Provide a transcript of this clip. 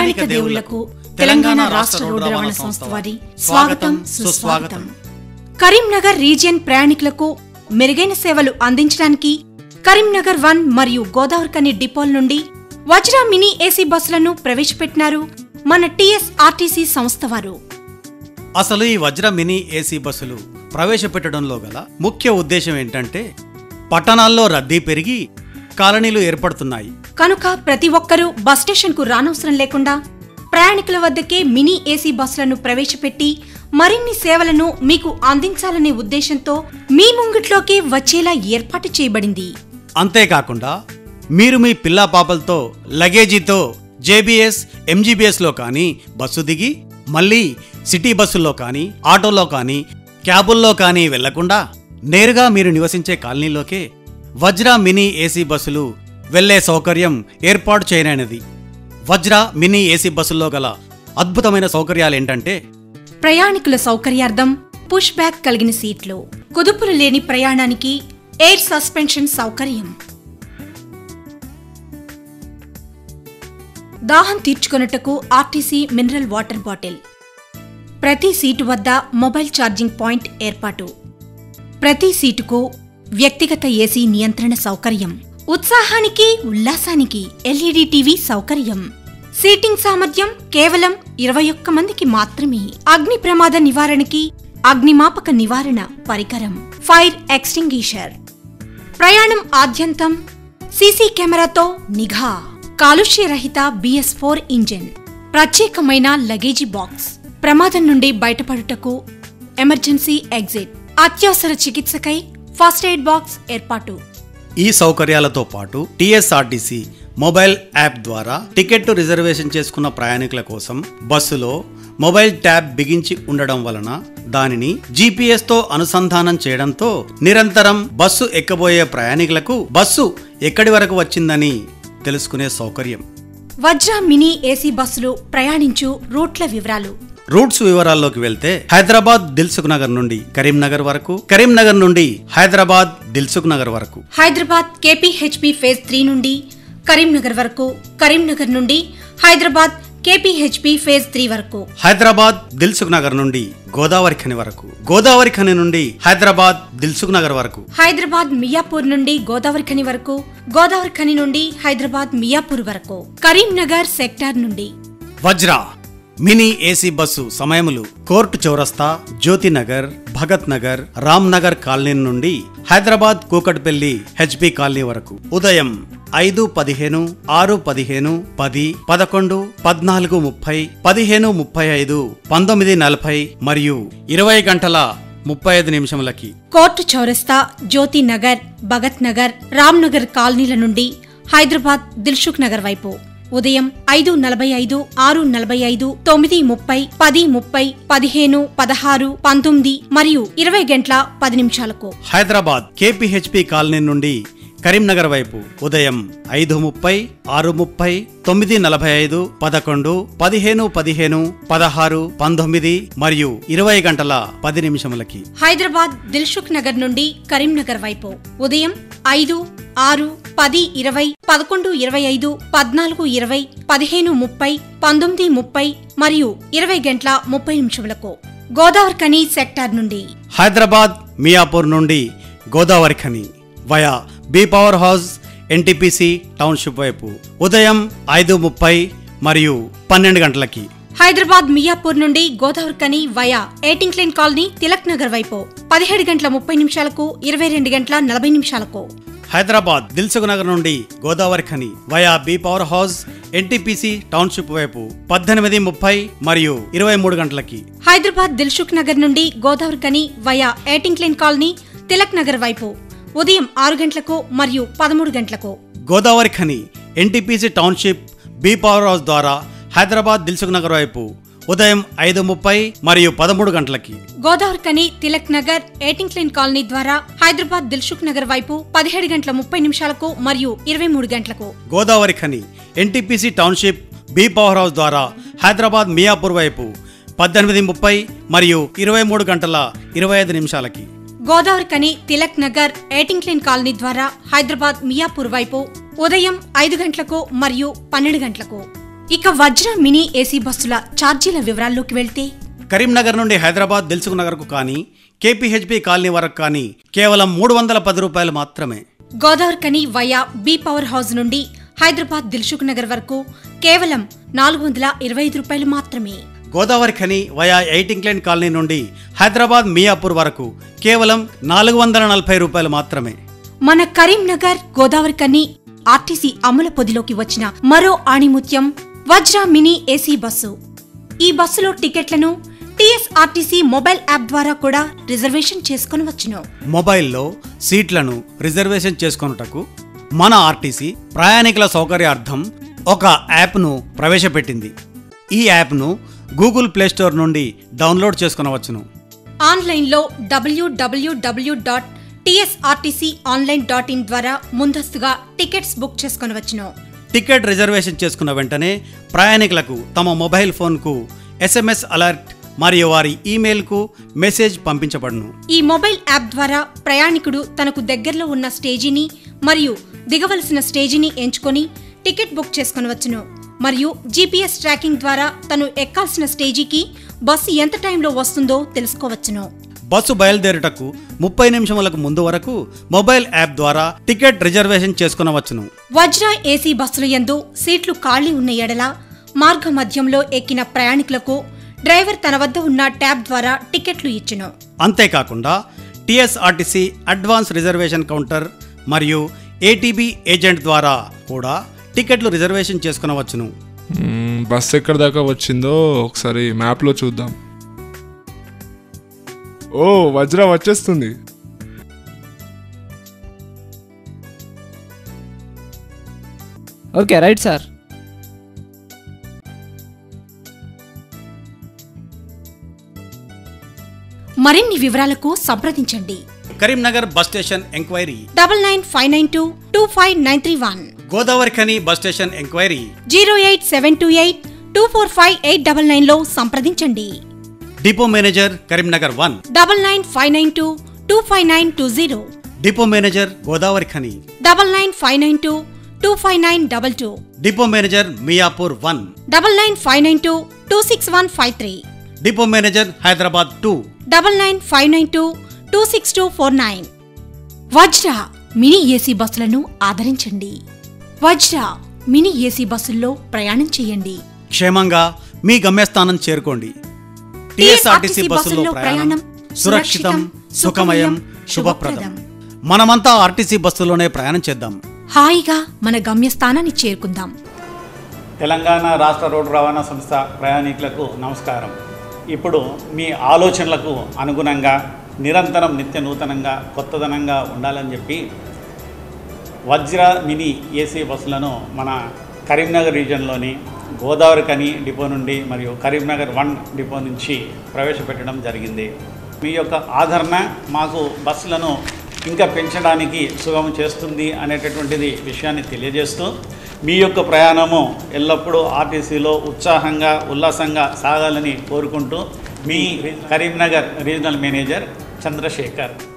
ప్రయాణిక దేవుళ్లకు తెలంగాణ రాష్ట్ర రోడ్డు రవాణా సంస్థ వారి స్వాగతం సుస్వాగతం కరీంనగర్ రీజియన్ ప్రయాణికులకు మెరుగైన సేవలు అందించడానికి కరీంనగర్ వన్ మరియు గోదావరికని డిపోల నుండి వజ్ర మినీ ఏసీ బస్సులను ప్రవేశపెట్టినారు మన టీఎస్ఆర్టీసీ సంస్థ వారు అసలు ఈ వజ్ర మినీ ఏసీ బస్సులు ప్రవేశపెట్టడంలో గల ముఖ్య ఉద్దేశం ఏంటంటే పట్టణాల్లో రద్దీ పెరిగి కాలనీలు ఏర్పడుతున్నాయి కనుక ప్రతి ఒక్కరూ బస్ స్టేషన్కు రానవసరం లేకుండా ప్రయాణికుల వద్దకే మినీ ఏసీ బస్సులను ప్రవేశపెట్టి మరిన్ని సేవలను మీకు అందించాలనే ఉద్దేశంతో మీ ముంగిట్లోకి వచ్చేలా ఏర్పాటు చేయబడింది అంతేకాకుండా మీరు మీ పిల్లా పాపలతో లగేజీతో జేబీఎస్ ఎంజీబీఎస్లో కానీ బస్సు దిగి మళ్ళీ సిటీ బస్సుల్లో కానీ ఆటోలో కానీ క్యాబుల్లో కానీ వెళ్లకుండా నేరుగా మీరు నివసించే కాలనీలోకే వజ్ర మినీ ఏసీ బస్సులు వెళ్లే సౌకర్యం ఏర్పాటు చేయనైనది వజ్ర మినీ ఏసీ బస్సుల్లో గల అద్భుతమైన సౌకర్యాలేంటంటే ప్రయాణికుల సౌకర్యార్థం పుష్ బ్యాక్ కలిగిన సీట్లు కుదుపులు లేని ప్రయాణానికి ఎయిర్ సస్పెన్షన్ సౌకర్యం దాహం తీర్చుకొనుటకు ఆర్టీసీ మినరల్ వాటర్ బాటిల్ ప్రతి సీటు వద్ద మొబైల్ ఛార్జింగ్ పాయింట్ ఏర్పాటు ప్రతి సీటుకు వ్యక్తిగత ఏసీ నియంత్రణ సౌకర్యం ఉత్సాహానికి ఉల్లాసానికి ఎల్ఈడి టీవీ సౌకర్యం సీటింగ్ సామర్థ్యం కేవలం ఇరవై ఒక్క మందికి మాత్రమే అగ్ని ప్రమాద నివారణకి అగ్నిమాపక నివారణ పరికరం ఫైర్ ఎక్స్టింగ్విషర్ ప్రయాణం ఆద్యంతం సీసీ కెమెరాతో నిఘా కాలుష్య రహిత బిఎస్ ఫోర్ ఇంజిన్ ప్రత్యేకమైన లగేజీ బాక్స్ ప్రమాదం నుండి బయటపడుటకు ఎమర్జెన్సీ ఎగ్జిట్ అత్యవసర చికిత్సకై ఫస్ట్ ఎయిడ్ బాక్స్ ఏర్పాటు ఈ సౌకర్యాలతో పాటు టీఎస్ఆర్టీసీ మొబైల్ యాప్ ద్వారా టికెట్ రిజర్వేషన్ చేసుకున్న ప్రయాణికుల కోసం బస్సులో మొబైల్ ట్యాబ్ బిగించి ఉండడం వలన దానిని GPS తో అనుసంధానం చేయడంతో నిరంతరం బస్సు ఎక్కబోయే ప్రయాణికులకు బస్సు ఎక్కడి వరకు వచ్చిందని తెలుసుకునే సౌకర్యం వజ్ర మినీ ఏసీ బస్సులు ప్రయాణించు రూట్ల వివరాలు రూట్స్ వివరాల్లోకి వెళ్తే హైదరాబాద్ దిల్సుఖ్ నగర్ నుండి కరీంనగర్ వరకు కరీంనగర్ నుండి హైదరాబాద్ దిల్సుఖ్ నగర్ వరకు హైదరాబాద్ కేపీహెచ్పి ఫేజ్ త్రీ నుండి కరీంనగర్ వరకు కరీంనగర్ నుండి హైదరాబాద్ కేపీహెచ్పి ఫేజ్ త్రీ వరకు హైదరాబాద్ దిల్సుఖ్ నగర్ నుండి గోదావరి ఖని వరకు గోదావరి ఖని నుండి హైదరాబాద్ దిల్సుఖ్ నగర్ వరకు హైదరాబాద్ మియాపూర్ నుండి గోదావరి ఖని వరకు గోదావరి ఖని నుండి హైదరాబాద్ మియాపూర్ వరకు కరీంనగర్ సెక్టార్ నుండి వజ్ర మినీ ఏసీ బస్సు సమయములు కోర్టు చౌరస్తా జ్యోతినగర్ భగత్ నగర్ రామ్ నగర్ కాలనీ నుండి హైదరాబాద్ కూకట్పల్లి హెచ్పి కాలనీ వరకు ఉదయం ఐదు పదిహేను ఆరు పదిహేను పది పదకొండు పద్నాలుగు ముప్పై పదిహేను ముప్పై ఐదు పంతొమ్మిది నలభై మరియు ఇరవై గంటల ముప్పై ఐదు నిమిషములకి కోర్టు చౌరస్తా జ్యోతి నగర్ భగత్ నగర్ రామ్ నగర్ కాలనీల నుండి హైదరాబాద్ దిల్సుఖ్ నగర్ వైపు ఉదయం ఐదు నలభై ఐదు ఆరు నలభై ఐదు తొమ్మిది ముప్పై పది ముప్పై పదిహేను పదహారు పంతొమ్మిది మరియు ఇరవై గంటల పది నిమిషాలకు హైదరాబాద్ కేపీహెచ్పి కాలనీ నుండి కరీంనగర్ వైపు ఉదయం ఐదు ముప్పై ఆరు ముప్పై తొమ్మిది నలభై ఐదు పదకొండు పదిహేను పదిహేను పదహారు పంతొమ్మిది మరియు ఇరవై గంటల పది నిమిషములకి హైదరాబాద్ దిల్సుఖ్ నగర్ నుండి కరీంనగర్ వైపు ఉదయం ఐదు ఆరు పది ఇరవై పదకొండు ఇరవై ఐదు పద్నాలుగు ఇరవై పదిహేను ముప్పై పంతొమ్మిది ముప్పై మరియు ఇరవై గంటల ముప్పై నిమిషములకు గోదావరి కని సెక్టార్ నుండి హైదరాబాద్ మియాపూర్ నుండి Godavari Khani via B power house NTPC township వైపు ఉదయం ఐదు ముప్పై మరియు పన్నెండు గంటలకి హైదరాబాద్ మియాపూర్ నుండి Godavari Khani via eight incline colony Tilak Nagar వైపు పదిహేడు గంటల ముప్పై నిమిషాలకు ఇరవై రెండు గంటల నలభై నిమిషాలకు హైదరాబాద్ దిల్సుఖ్ నగర్ నుండి Godavari Khani via B power house NTPC township వైపు పద్దెనిమిది ముప్పై మరియు ఇరవై మూడు గంటలకి హైదరాబాద్ దిల్సుఖ్ నగర్ నుండి Godavari Khani via eight incline colony Tilak Nagar వైపు ఉదయం ఆరు గంటలకు మరియు పదమూడు గంటలకు Godavari Khani NTPC township B power house ద్వారా హైదరాబాద్ దిల్సుఖ్ నగర్ వైపు ఉదయం ఐదు ముప్పై మరియు పదమూడు గంటలకి Godavari Khani Tilak Nagar eight incline colony ద్వారా హైదరాబాద్ దిల్సుఖ్ నగర్ వైపు పదిహేడు గంటల ముప్పై నిమిషాలకు మరియు ఇరవై మూడు గంటలకు Godavari Khani NTPC township B power house ద్వారా హైదరాబాద్ మియాపూర్ వైపు పద్దెనిమిది ముప్పై మరియు ఇరవై మూడు గంటల ఇరవై ఐదు నిమిషాలకి Godavari Khani Tilak Nagar eight incline colony ద్వారా హైదరాబాద్ మియాపూర్ వైపు ఉదయం ఐదు గంటలకు మరియు పన్నెండు గంటలకు ఇక వజ్ర మినీ ఏసీ బస్సుల ఛార్జీల వివరాల్లోకి వెళ్తే కరీంనగర్ నుండి హైదరాబాద్ దిల్సుఖ్ నగర్కు కానీ కేపీహెచ్పి కాలనీ వరకు కానీ కేవలం మూడు వందల పది రూపాయలు మాత్రమే Godavarikhani via B power house నుండి హైదరాబాద్ దిల్సుఖ్ నగర్ వరకు కేవలం నాలుగు వందల ఇరవై ఐదు రూపాయలు మాత్రమే Godavari Khani via eight incline colony నుండి హైదరాబాద్ మియాపూర్ వరకు కేవలం నాలుగు వందల నలభై రూపాయలు మాత్రమే మన కరీంనగర్ గోదావరికని ఆర్టీసీ అమల పొదిలోకి వచ్చిన మరో ఆణిముత్యం వజ్ర మినీ ఏసీ బస్సు ఈ బస్సులో టికెట్లను టీఎస్ఆర్టీసీ మొబైల్ యాప్ ద్వారా కూడా రిజర్వేషన్ చేసుకొనవచ్చును మొబైల్లో సీట్లను రిజర్వేషన్ చేసుకొనుటకు మన ఆర్టీసీ ప్రయాణికుల సౌకర్యార్థం ఒక యాప్ను ప్రవేశపెట్టింది ఈ యాప్ను గూగుల్ ప్లేస్టోర్ నుండి డౌన్లోడ్ చేసుకొనవచ్చును ఆన్లైన్లో డబ్ల్యూడబ్ల్యూడబ్ల్యూ dot TSRTC online dot in ద్వారా ముందస్తుగా టికెట్స్ బుక్ చేసుకొనవచ్చును టికెట్ రిజర్వేషన్ చేసుకున్న వెంటనే ప్రయాణికులకు తమ మొబైల్ ఫోన్కు ఎస్ఎంఎస్ అలర్ట్ మరియు వారి ఈమెయిల్కు మెసేజ్ పంపించబడును ఈ మొబైల్ యాప్ ద్వారా ప్రయాణికుడు తనకు దగ్గరలో ఉన్న స్టేజీని మరియు దిగవలసిన స్టేజీని ఎంచుకొని టికెట్ బుక్ చేసుకొనవచ్చును మరియు జీపీఎస్ ట్రాకింగ్ ద్వారా తను ఎక్కాల్సిన స్టేజీకి బస్సు ఎంత టైంలో వస్తుందో తెలుసుకోవచ్చును బస్సు బయలుదేరుటకు ముప్పై నిమిషములకు ముందు వరకు మొబైల్ యాప్ ద్వారా టికెట్ రిజర్వేషన్ చేసుకునవచ్చును వజ్ర ఏసీ బస్సుల యందు సీట్లు ఖాళీ ఉన్న ఎడల మార్గ మధ్యంలో ఎక్కిన ప్రయాణికులకు డ్రైవర్ తన వద్ద ఉన్న ట్యాబ్ ద్వారా టికెట్లు ఇచ్చును అంతేకాకుండా టీఎస్ఆర్టీసీ అడ్వాన్స్ రిజర్వేషన్ కౌంటర్ మరియు ఏటీబీ ఏజెంట్ ద్వారా కూడా టికెట్లు రిజర్వేషన్ చేసుకునవచ్చును మ్మ్, బస్ ఎక్కడి దాకా వచ్చిందో ఒకసారి మ్యాప్లో చూద్దాం ఓ వజ్ర వచ్చేస్తుంది ఓకే రైట్ సార్ మరిన్ని వివరాలకు సంప్రదించండి Karimnagar bus station enquiry double nine five nine two two five nine three one Godavari Khani bus station enquiry zero eight seven two eight two four five eight double నైన్లో సంప్రదించండి depot manager Karimnagar one double nine five nine two two five nine two zero depot manager Godavari Khani double nine five nine two two five nine double two depot manager Miyapur one double nine five nine two two six one five three depot manager Hyderabad two double nine five nine two two six two four nine Vajra mini AC బస్సులను ఆదరించండి వజ్ర mini AC బస్సుల్లో ప్రయాణం చేయండి క్షేమంగా మీ గమ్యస్థానం చేరుకోండి TSRTC బస్సులో ప్రయాణం సురక్షితం సుఖమయం శుభప్రదం మనమంతా ఆర్టీసీ బస్సులోనే ప్రయాణం చేద్దాం హాయిగా మన గమ్యస్థానాన్ని చేరుకుందాం తెలంగాణ రాష్ట్ర రోడ్డు రవాణా సంస్థ ప్రయాణికులకు నమస్కారం ఇప్పుడు మీ ఆలోచనలకు అనుగుణంగా నిరంతరం నిత్య నూతనంగా కొత్తదనంగా ఉండాలని చెప్పి వజ్ర మినీ ఏసీ బస్సులను మన కరీంనగర్ రీజియన్లోని గోదావరి కని డిపో నుండి మరియు కరీంనగర్ వన్ డిపో నుంచి ప్రవేశపెట్టడం జరిగింది మీ యొక్క ఆదరణ మాకు బస్సులను ఇంకా పెంచడానికి సుగమం చేస్తుంది అనేటటువంటిది విషయాన్ని తెలియజేస్తూ మీ యొక్క ప్రయాణము ఎల్లప్పుడూ ఆర్టీసీలో ఉత్సాహంగా ఉల్లాసంగా సాగాలని కోరుకుంటూ మీ కరీంనగర్ రీజనల్ మేనేజర్ చంద్రశేఖర్